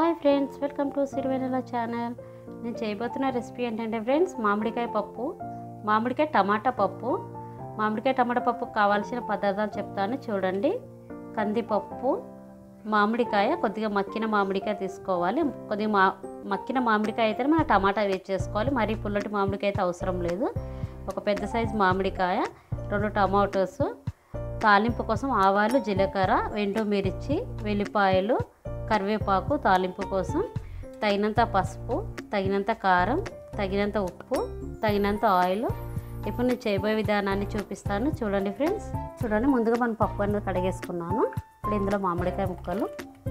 hi friends welcome to Sirivennela channel నేను చేయబోతున్న recipe ఏంటంటే ఫ్రెండ్స్ మామిడికాయ పప్పు మామిడికాయ టమాటా పప్పు మామిడికాయ టమాటా పప్పు కావాల్సిన పదార్థాలు చెప్తాను చూడండి కందిపప్పు మామిడికాయ కొద్దిగా మక్కిన మామిడికాయ తీసుకోవాలి కొద్దిగా మా మక్కిన మామిడికాయ అయితే మనం టమాటా వేసి చేసుకోవాలి మరీ పుల్లటి మామిడికాయ అయితే అవసరం లేదు ఒక పెద్ద సైజు మామిడికాయ రెండు టమాటోస్ తాలింపు కోసం ఆవాలు జీలకర్ర ఎండుమిర్చి వెల్లిపాయలు కరివేపాకు తాలింపు కోసం తగినంత పసుపు తగినంత కారం తగినంత ఉప్పు తగినంత ఆయిల్ ఇప్పుడు నేను చేయబోయే విధానాన్ని చూపిస్తాను చూడండి ఫ్రెండ్స్ చూడండి ముందుగా మనం పప్పు అనేది కడిగేసుకున్నాను ఇప్పుడు ఇందులో మామిడికాయ ముక్కలు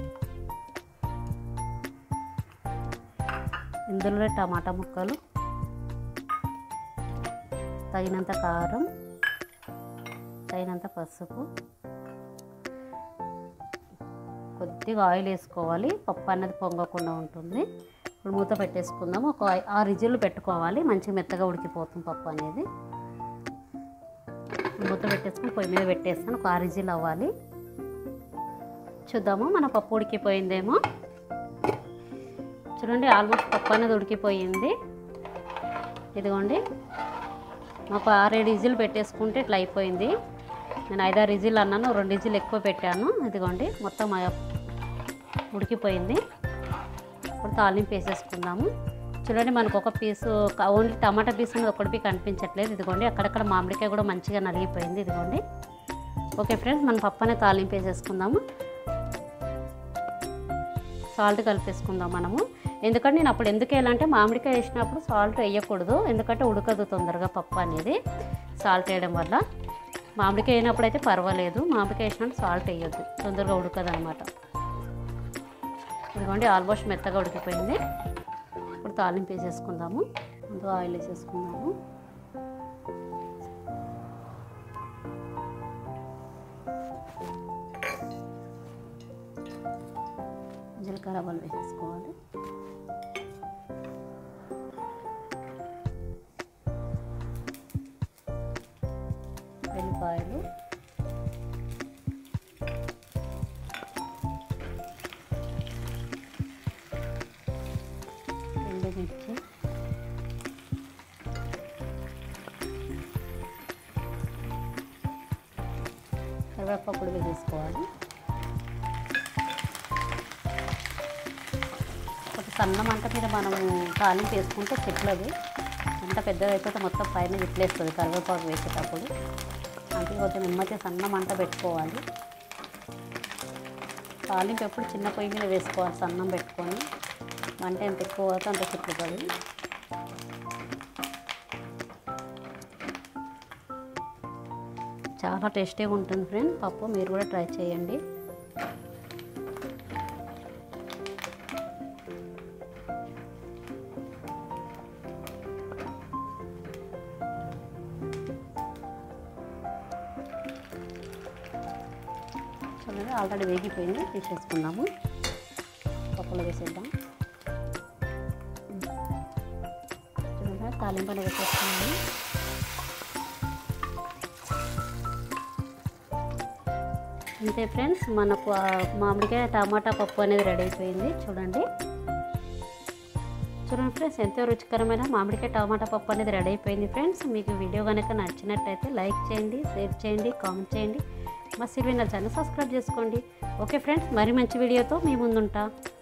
ఇందులో టమాటా ముక్కలు తగినంత కారం తగినంత పసుపు కొద్దిగా ఆయిల్ వేసుకోవాలి పప్పు అన్నది పొంగకుండా ఉంటుంది ఇప్పుడు మూత పెట్టేసుకుందాము ఒక ఐ- ఆరు రిజిల్లు పెట్టుకోవాలి మంచిగా మెత్తగా ఉడికిపోతుంది పప్పు అనేది మూత పెట్టేసుకుని పొయ్యి మీద పెట్టేస్తాను ఒక ఆరు రిజిల్ అవ్వాలి చూద్దాము మన పప్పు ఉడికిపోయిందేమో చూడండి ఆల్మోస్ట్ పప్పు అనేది ఉడికిపోయింది ఇదిగోండి మాకు ఆరేడు ఇజిల్ పెట్టేసుకుంటే ఇట్లా అయిపోయింది నేను ఐదారు ఇజిల్ అన్నాను రెండు ఇజిల్ ఎక్కువ పెట్టాను ఇదిగోండి మొత్తం ఆ- ఉడికిపోయింది ఇప్పుడు తాలింపు వేసేసుకుందాము చూడండి మనకు ఒక పీసు ఓన్లీ టమాటా పీస్ అనేది ఒకటి పీస్ కనిపించట్లేదు ఇదిగోండి అక్కడక్కడ మామిడికాయ కూడా మంచిగా నలిగిపోయింది ఇదిగోండి ఓకే ఫ్రెండ్స్ మనం పప్పు అనేది తాలింపు వేసేసుకుందాము సాల్ట్ కలిపేసుకుందాం మనము ఎందుకంటే నేను అప్పుడు ఎందుకు వేయాలంటే మామిడికాయ వేసినప్పుడు సాల్ట్ వేయకూడదు ఎందుకంటే ఉడకదు తొందరగా పప్పు అనేది సాల్ట్ వేయడం వల్ల మామిడికాయ వేసినప్పుడు అయితే పర్వాలేదు మామిడికాయ వేసినప్పుడు సాల్ట్ వేయొద్దు తొందరగా ఉడకదు అనమాట ఇదిగోండి ఆల్మోస్ట్ మెత్తగా ఉడికిపోయింది ఇప్పుడు తాలింపు వేసేసుకుందాము అందులో ఆయిల్ వేసేసుకుందాము జీలకర్ర ఆవాలు వేసేసుకోవాలి వెల్లిపాయలు ఎండుమిర్చి కరివేపాకు కూడా వేసేసుకోవాలి ఒక సన్న మంట మీద మనం తాలింపు వేసుకుంటే చెట్లది ఎంత పెద్దగా అయిపోతే మొత్తం పైన ఇట్లేస్తుంది కరివేపాకు వేసేటప్పుడు అంటే కొంచెం నిమ్మతి సన్న మంట పెట్టుకోవాలి తాలింపు ఎప్పుడు చిన్న పొయ్యి మీద వేసుకోవాలి సన్నం పెట్టుకొని మంట ఎంత ఎక్కువ అవుతే అంత చిక్కుతుంది చాలా టేస్టీగా ఉంటుంది ఫ్రెండ్ పప్పు మీరు కూడా ట్రై చేయండి చూడండి ఆల్రెడీ వేగిపోయింది తీసేసుకుందాము పప్పులో వేసేద్దాం చూడండి తాలింపలు వేసేసుకున్నాము అంతే ఫ్రెండ్స్ మనకు ఆ మామిడికాయ టమాటా పప్పు అనేది రెడీ అయిపోయింది చూడండి చూడండి ఫ్రెండ్స్ ఎంతో రుచికరమైన మామిడికాయ టమాటా పప్పు అనేది రెడీ అయిపోయింది ఫ్రెండ్స్ మీకు వీడియో కనుక నచ్చినట్టయితే లైక్ చేయండి షేర్ చేయండి కామెంట్ చేయండి మా సిరివినల్ ఛానల్ సబ్స్క్రైబ్ చేసుకోండి ఓకే ఫ్రెండ్స్ మరి మంచి వీడియోతో మీ ముందుంటా